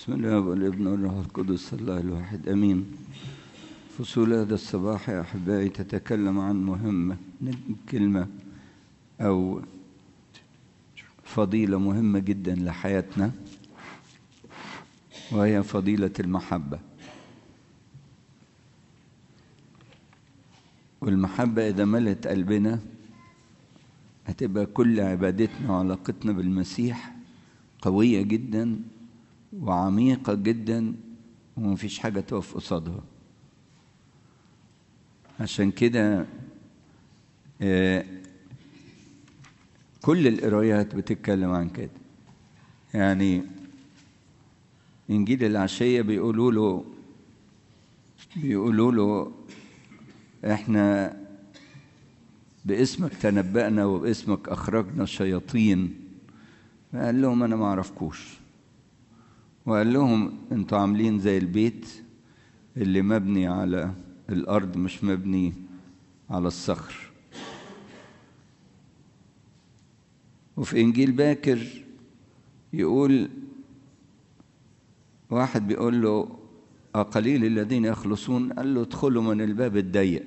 بسم الله والابن والروح القدس الله الواحد امين فصول هذا الصباح يا احبائي تتكلم عن مهمه كلمه او فضيله مهمه جدا لحياتنا وهي فضيله المحبه والمحبه اذا ملت قلبنا هتبقى كل عبادتنا وعلاقتنا بالمسيح قويه جدا وعميقة جدا ومفيش حاجة تقف قصادها عشان كده كل القرايات بتتكلم عن كده يعني إنجيل العشية بيقولوا له بيقولوا له إحنا باسمك تنبأنا وباسمك أخرجنا الشياطين قال لهم أنا ما أعرفكوش وقال لهم انتوا عاملين زي البيت اللي مبني على الارض مش مبني على الصخر وفي انجيل باكر يقول واحد بيقول له أقليل الذين يخلصون قال له ادخلوا من الباب الضيق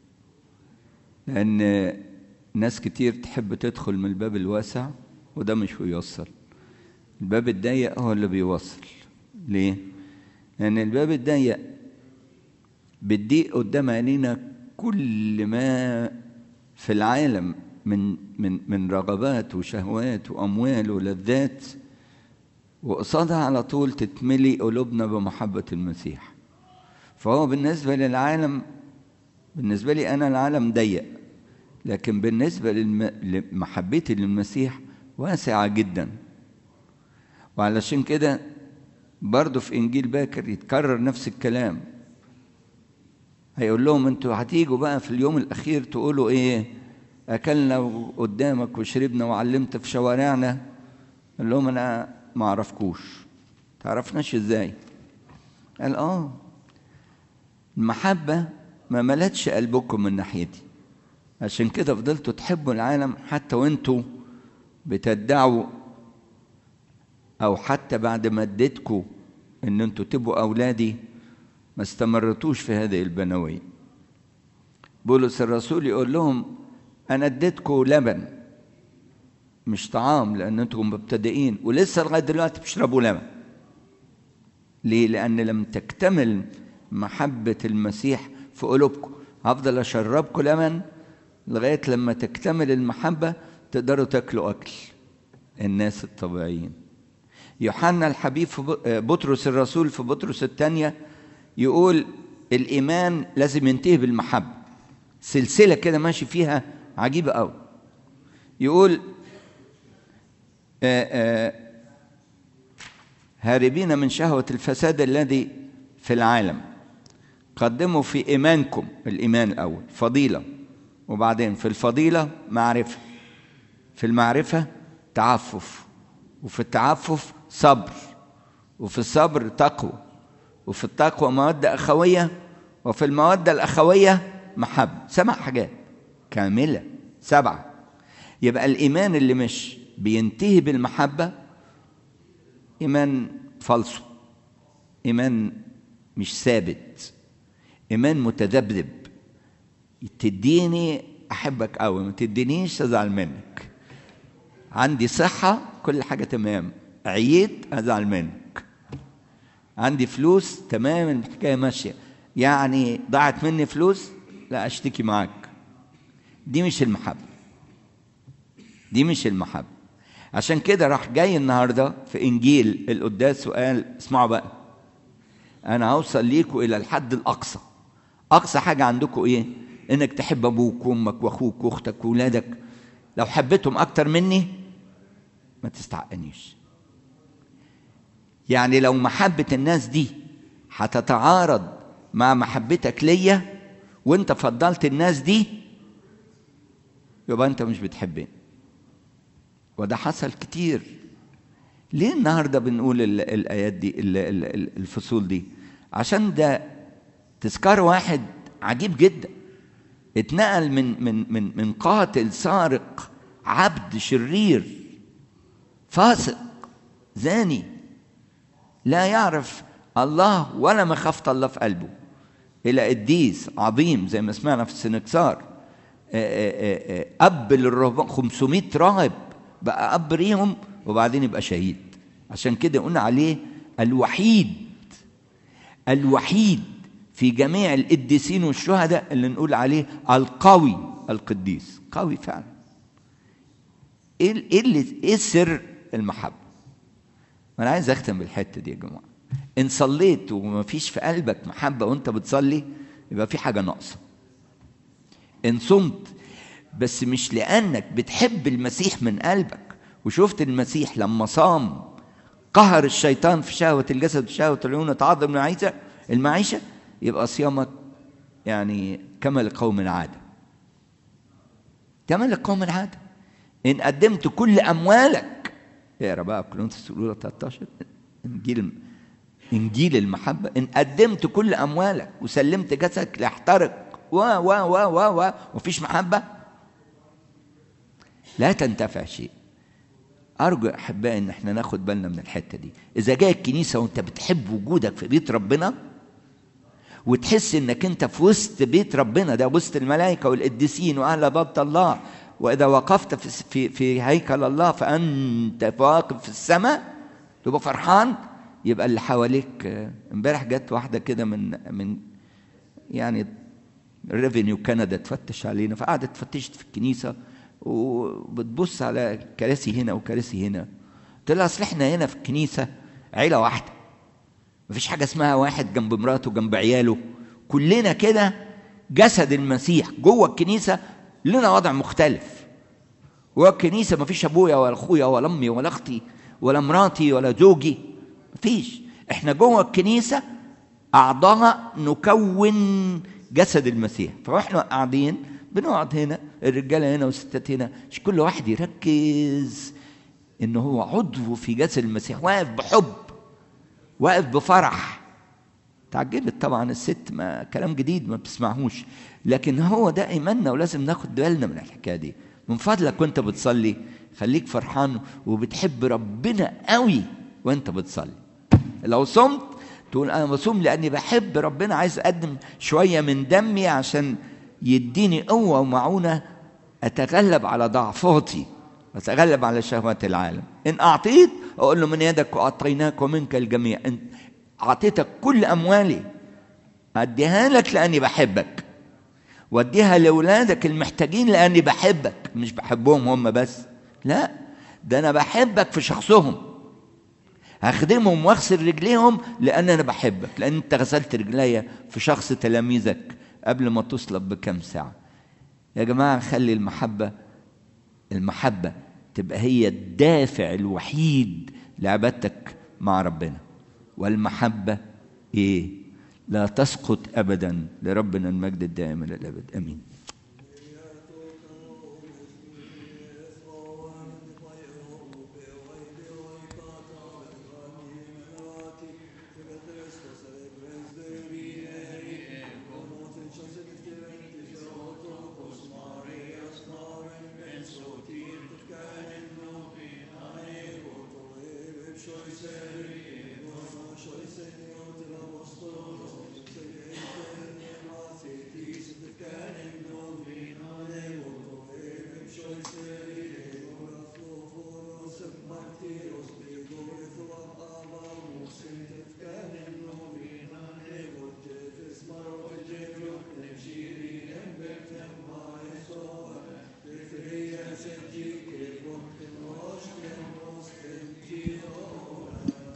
لأن ناس كتير تحب تدخل من الباب الواسع وده مش بيوصل الباب الضيق هو اللي بيوصل ليه؟ لأن الباب الضيق بتضيق قدام عينينا كل ما في العالم من من من رغبات وشهوات وأموال ولذات وقصادها على طول تتملي قلوبنا بمحبة المسيح فهو بالنسبة للعالم بالنسبة لي أنا العالم ضيق لكن بالنسبة لمحبتي للمسيح واسعة جداً وعلشان كده برضه في انجيل باكر يتكرر نفس الكلام هيقول لهم انتوا هتيجوا بقى في اليوم الاخير تقولوا ايه اكلنا قدامك وشربنا وعلمت في شوارعنا قال لهم انا ما اعرفكوش تعرفناش ازاي قال اه المحبه ما ملتش قلبكم من ناحيتي عشان كده فضلتوا تحبوا العالم حتى وانتوا بتدعوا او حتى بعد ما اديتكم ان انتوا تبقوا اولادي ما استمرتوش في هذه البنويه بولس الرسول يقول لهم انا اديتكم لبن مش طعام لان انتم مبتدئين ولسه لغايه دلوقتي بتشربوا لبن ليه لان لم تكتمل محبه المسيح في قلوبكم هفضل اشربكم لبن لغايه لما تكتمل المحبه تقدروا تاكلوا اكل الناس الطبيعيين يوحنا الحبيب في بطرس الرسول في بطرس الثانية يقول الإيمان لازم ينتهي بالمحبة سلسلة كده ماشي فيها عجيبة أوي يقول آآ آآ هاربين من شهوة الفساد الذي في العالم قدموا في إيمانكم الإيمان الأول فضيلة وبعدين في الفضيلة معرفة في المعرفة تعفف وفي التعفف صبر وفي الصبر تقوى وفي التقوى مودة أخوية وفي المودة الأخوية محبة سبع حاجات كاملة سبعة يبقى الإيمان اللي مش بينتهي بالمحبة إيمان فالصو إيمان مش ثابت إيمان متذبذب تديني أحبك أوي ما تدينيش أزعل منك عندي صحة كل حاجة تمام عييت أزعل منك عندي فلوس تمام الحكاية ماشية يعني ضاعت مني فلوس لا أشتكي معاك دي مش المحبة دي مش المحبة عشان كده راح جاي النهاردة في إنجيل القداس وقال اسمعوا بقى أنا هوصل ليكوا إلى الحد الأقصى أقصى حاجة عندكم إيه؟ إنك تحب أبوك وأمك وأخوك وأختك وأولادك لو حبيتهم أكتر مني ما تستعقنيش يعني لو محبة الناس دي هتتعارض مع محبتك ليا وانت فضلت الناس دي يبقى انت مش بتحبني وده حصل كتير ليه النهاردة بنقول ال الآيات دي ال ال الفصول دي عشان ده تذكار واحد عجيب جدا اتنقل من من من من قاتل سارق عبد شرير فاسق زاني لا يعرف الله ولا مخافة الله في قلبه إلى قديس عظيم زي ما سمعنا في السنكسار أب للرهبان 500 راهب بقى أب ليهم وبعدين يبقى شهيد عشان كده قلنا عليه الوحيد الوحيد في جميع القديسين والشهداء اللي نقول عليه القوي القديس قوي فعلا ايه ايه اللي ايه سر المحبه ما انا عايز اختم بالحته دي يا جماعه ان صليت وما فيش في قلبك محبه وانت بتصلي يبقى في حاجه ناقصه ان صمت بس مش لانك بتحب المسيح من قلبك وشفت المسيح لما صام قهر الشيطان في شهوه الجسد وشهوه العيون وتعظم المعيشه المعيشه يبقى صيامك يعني كما لقوم العاده كما لقوم العاده ان قدمت كل اموالك اقرا بقى كورنثوس الاولى 13 انجيل انجيل المحبه ان قدمت كل اموالك وسلمت جسدك ليحترق و و و و و ومفيش محبه لا تنتفع شيء ارجو احبائي ان احنا ناخد بالنا من الحته دي اذا جاي الكنيسه وانت بتحب وجودك في بيت ربنا وتحس انك انت في وسط بيت ربنا ده وسط الملائكه والقديسين واهل باب الله واذا وقفت في في, في هيكل الله فانت واقف في السماء تبقى فرحان يبقى اللي حواليك امبارح جت واحده كده من من يعني ريفينيو كندا تفتش علينا فقعدت فتشت في الكنيسه وبتبص على كراسي هنا وكراسي هنا قلت لها اصل احنا هنا في الكنيسه عيله واحده مفيش حاجه اسمها واحد جنب مراته جنب عياله كلنا كده جسد المسيح جوه الكنيسه لنا وضع مختلف جوه الكنيسه مفيش ابويا ولا اخويا ولا امي ولا اختي ولا مراتي ولا زوجي مفيش احنا جوه الكنيسه اعضاء نكون جسد المسيح فاحنا قاعدين بنقعد هنا الرجاله هنا والستات هنا مش كل واحد يركز ان هو عضو في جسد المسيح واقف بحب واقف بفرح تعجبت طبعا الست ما كلام جديد ما بتسمعهوش لكن هو ده ايماننا ولازم ناخد بالنا من الحكايه دي من فضلك وانت بتصلي خليك فرحان وبتحب ربنا قوي وانت بتصلي لو صمت تقول انا بصوم لاني بحب ربنا عايز اقدم شويه من دمي عشان يديني قوه ومعونه اتغلب على ضعفاتي اتغلب على شهوات العالم ان اعطيت اقول له من يدك واعطيناك ومنك الجميع ان اعطيتك كل اموالي اديها لك لاني بحبك واديها لاولادك المحتاجين لاني بحبك مش بحبهم هم بس لا ده انا بحبك في شخصهم هخدمهم واغسل رجليهم لان انا بحبك لان انت غسلت رجليا في شخص تلاميذك قبل ما تصلب بكم ساعه يا جماعه خلي المحبه المحبه تبقى هي الدافع الوحيد لعبادتك مع ربنا والمحبه ايه لا تسقط ابدا لربنا المجد الدائم الى الابد امين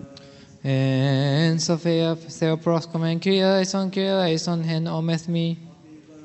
En Sofia, Theopros, Kyrie eleison, Kyrie eleison, hen ometh me.